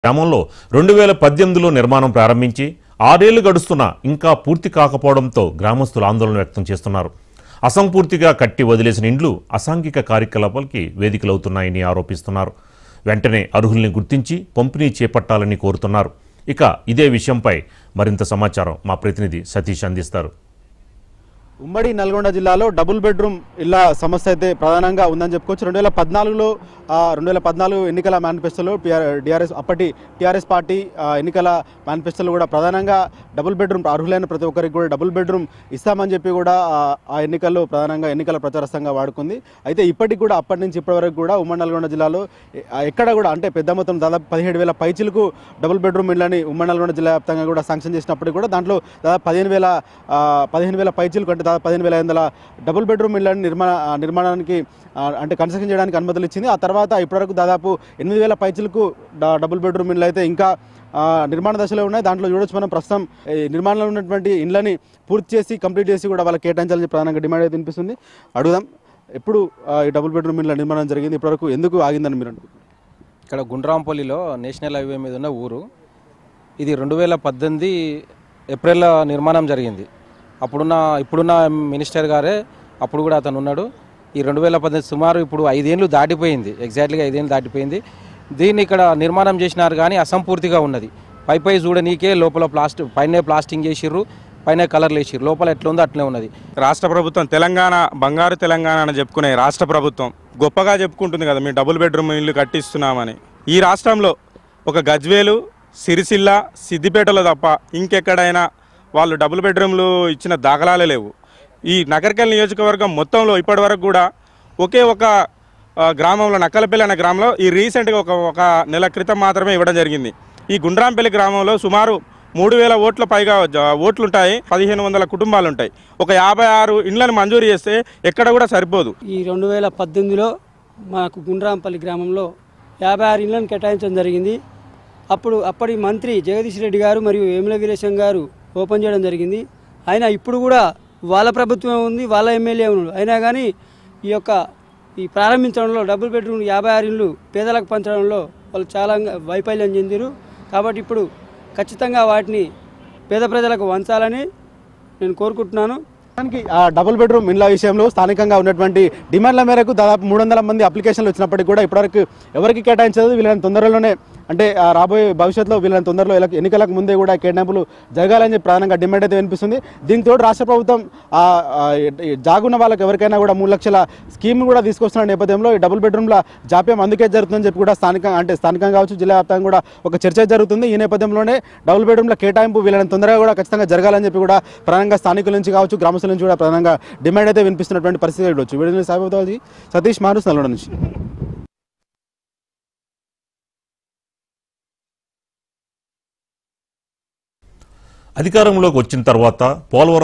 గ్రామంలో రెండు వేల పద్దెనిమిదిలో నిర్మాణం ప్రారంభించి ఆరేళ్లు గడుస్తున్నా ఇంకా పూర్తి కాకపోవడంతో గ్రామస్తులు ఆందోళన వ్యక్తం చేస్తున్నారు అసంపూర్తిగా కట్టి వదిలేసిన ఇండ్లు అసాంఘిక కార్యకలాపాలకి వేదికలవుతున్నాయని ఆరోపిస్తున్నారు వెంటనే అర్హుల్ని గుర్తించి పంపిణీ చేపట్టాలని కోరుతున్నారు ఇక ఇదే విషయంపై మరింత సమాచారం మా ప్రతినిధి సతీష్ అందిస్తారు ఉమ్మడి నల్గొండ జిల్లాలో డబుల్ బెడ్రూమ్ ఇళ్ల సమస్య అయితే ప్రధానంగా ఉందని చెప్పుకోవచ్చు రెండు వేల పద్నాలుగులో రెండు వేల పద్నాలుగు ఎన్నికల మేనిఫెస్టోలో డిఆర్ఎస్ అప్పటి టీఆర్ఎస్ పార్టీ ఆ, ఎన్నికల మేనిఫెస్టోలో కూడా ప్రధానంగా డబుల్ బెడ్రూమ్ అర్హులైన ప్రతి ఒక్కరికి కూడా డబుల్ బెడ్రూమ్ ఇస్తామని చెప్పి కూడా ఆ, ఆ ఎన్నికల్లో ప్రధానంగా ఎన్నికల ప్రచారస్థంగా వాడుకుంది అయితే ఇప్పటికి కూడా అప్పటి నుంచి ఇప్పటి వరకు కూడా ఉమ్మడి నల్గొండ జిల్లాలో ఎ- ఆ, ఎక్కడ కూడా అంటే పెద్ద మొత్తం దాదాపు పదిహేడు వేల పైచిలకు డబుల్ బెడ్రూమ్ ఇళ్ళని ఉమ్మడి నల్గొండ జిల్లా వ్యాప్తంగా కూడా శాంక్షన్ చేసినప్పటికీ కూడా దాంట్లో దాదాపు పదిహేను వేల ఆ, పదిహేను వేల పైచిలకు అంటే దాదాపు పదిహేను వేల ఐదు వందల డబుల్ బెడ్రూమ్ ఇళ్ళని నిర్మాణ ఆ, నిర్మాణానికి ఆ, అంటే కన్స్ట్రక్షన్ చేయడానికి అనుమతులు ఇచ్చింది ఆ తర్వాత ఇప్పటివరకు దాదాపు ఎనిమిది వేల పైచిలకు డ- డబుల్ బెడ్రూమ్ ఇళ్ళు అయితే ఇంకా ఆ, నిర్మాణ దశలో ఉన్నాయి దాంట్లో చూడొచ్చు మనం ప్రస్తుతం ఈ నిర్మాణంలో ఉన్నటువంటి ఇళ్ళని పూర్తి చేసి కంప్లీట్ చేసి కూడా వాళ్ళకి కేటాయించాలని చెప్పి ప్రధానంగా డిమాండ్ అయితే వినిపిస్తుంది అడుగుదాం ఎప్పుడు ఆ, ఈ డబుల్ బెడ్రూమ్ ఇళ్ళ నిర్మాణం జరిగింది ఇప్పటివరకు ఎందుకు ఆగిందని మీరు అనుకుంటున్నారు ఇక్కడ గుండ్రాంపల్లిలో నేషనల్ హైవే మీద ఉన్న ఊరు ఇది రెండు వేల పద్దెనిమిది ఏప్రిల్లో నిర్మాణం జరిగింది అప్పుడున్న ఇప్పుడున్న మినిస్టర్ గారే అప్పుడు కూడా అతను ఉన్నాడు ఈ రెండు వేల పద్దెనిమిది సుమారు ఇప్పుడు ఐదేళ్ళు దాటిపోయింది ఎగ్జాక్ట్లీగా ఐదేళ్ళు దాటిపోయింది దీన్ని ఇక్కడ నిర్మాణం చేసినారు కానీ అసంపూర్తిగా ఉన్నది పై పై చూడనీకే లోపల ప్లాస్టిక్ పైన ప్లాస్టింగ్ చేసిర్రు పైన కలర్లు వేసిర్రు లోపల ఎట్లా ఉందో అట్లే ఉన్నది రాష్ట్ర ప్రభుత్వం తెలంగాణ బంగారు తెలంగాణ అని చెప్పుకునే రాష్ట్ర ప్రభుత్వం గొప్పగా చెప్పుకుంటుంది కదా మేము డబుల్ బెడ్రూమ్ ఇల్లు కట్టిస్తున్నామని ఈ రాష్ట్రంలో ఒక గజ్వేలు సిరిసిల్ల సిద్దిపేటలో తప్ప ఇంకెక్కడైనా వాళ్ళు డబుల్ బెడ్రూమ్లు ఇచ్చిన దాఖలాలే లేవు ఈ నగరికల్ నియోజకవర్గం మొత్తంలో ఇప్పటివరకు కూడా ఒకే ఒక ఆ, గ్రామంలో నక్కలపల్లి అనే గ్రామంలో ఈ రీసెంట్గా ఒక ఒక నెల క్రితం మాత్రమే ఇవ్వడం జరిగింది ఈ గుండ్రాంపల్లి గ్రామంలో సుమారు మూడు వేల ఓట్ల పైగా జ- ఓట్లు ఉంటాయి పదిహేను వందల కుటుంబాలు ఉంటాయి ఒక యాభై ఆరు ఇండ్లను మంజూరు చేస్తే ఎక్కడ కూడా సరిపోదు ఈ రెండు వేల పద్దెనిమిదిలో మాకు గుండ్రాంపల్లి గ్రామంలో యాభై ఆరు ఇళ్లను కేటాయించడం జరిగింది అప్పుడు అప్పటి మంత్రి జగదీష్ రెడ్డి గారు మరియు వేముల వీరేశం గారు ఓపెన్ చేయడం జరిగింది అయినా ఇప్పుడు కూడా వాళ్ళ ప్రభుత్వం ఉంది వాళ్ళ ఎమ్మెల్యే ఉన్నాడు అయినా కానీ ఈ యొక్క ఈ ప్రారంభించడంలో డబుల్ బెడ్రూమ్ యాభై ఆరు ఇళ్ళు పేదలకు పంచడంలో వాళ్ళు చాలా వైఫల్యం చెందిరు కాబట్టి ఇప్పుడు ఖచ్చితంగా వాటిని పేద ప్రజలకు వంచాలని నేను కోరుకుంటున్నాను దానికి ఆ డబుల్ బెడ్రూమ్ ఇండ్ల విషయంలో స్థానికంగా ఉన్నటువంటి డిమాండ్ల మేరకు దాదాపు మూడు వందల మంది అప్లికేషన్లు వచ్చినప్పటికీ కూడా ఇప్పటివరకు ఎవరికి కేటాయించదు వీళ్ళని తొందరలోనే అంటే ఆ రాబోయే భవిష్యత్తులో వీళ్ళని తొందరలో ఎలక్- ఎన్నికలకు ముందే కూడా కేటాయింపులు జరగాలని చెప్పి ప్రధానంగా డిమాండ్ అయితే వినిపిస్తుంది దీంతో రాష్ట్ర ప్రభుత్వం ఆ, ఆ, ఈ జాగున్న వాళ్ళకి ఎవరికైనా కూడా మూడు లక్షల స్కీమ్ కూడా తీసుకొస్తున్న నేపథ్యంలో ఈ డబుల్ బెడ్రూమ్ల జాప్యం అందుకే జరుగుతుందని చెప్పి కూడా స్థానికంగా అంటే స్థానికంగా కావచ్చు జిల్లా వ్యాప్తంగా కూడా ఒక చర్చ జరుగుతుంది ఈ నేపథ్యంలోనే డబుల్ బెడ్రూమ్ల కేటాయింపు వీళ్ళని తొందరగా కూడా ఖచ్చితంగా జరగాలని చెప్పి కూడా ప్రధానంగా స్థానికుల నుంచి కావచ్చు గ్రామస్తుల నుంచి కూడా ప్రధానంగా డిమాండ్ అయితే వినిపిస్తున్నటువంటి పరిస్థితి చూడవచ్చు వీడియో సాయిబాబాజీ సతీష్ మారుస్ నల్గొండ నుంచి అధికారంలోకి వచ్చిన తర్వాత పోలవరం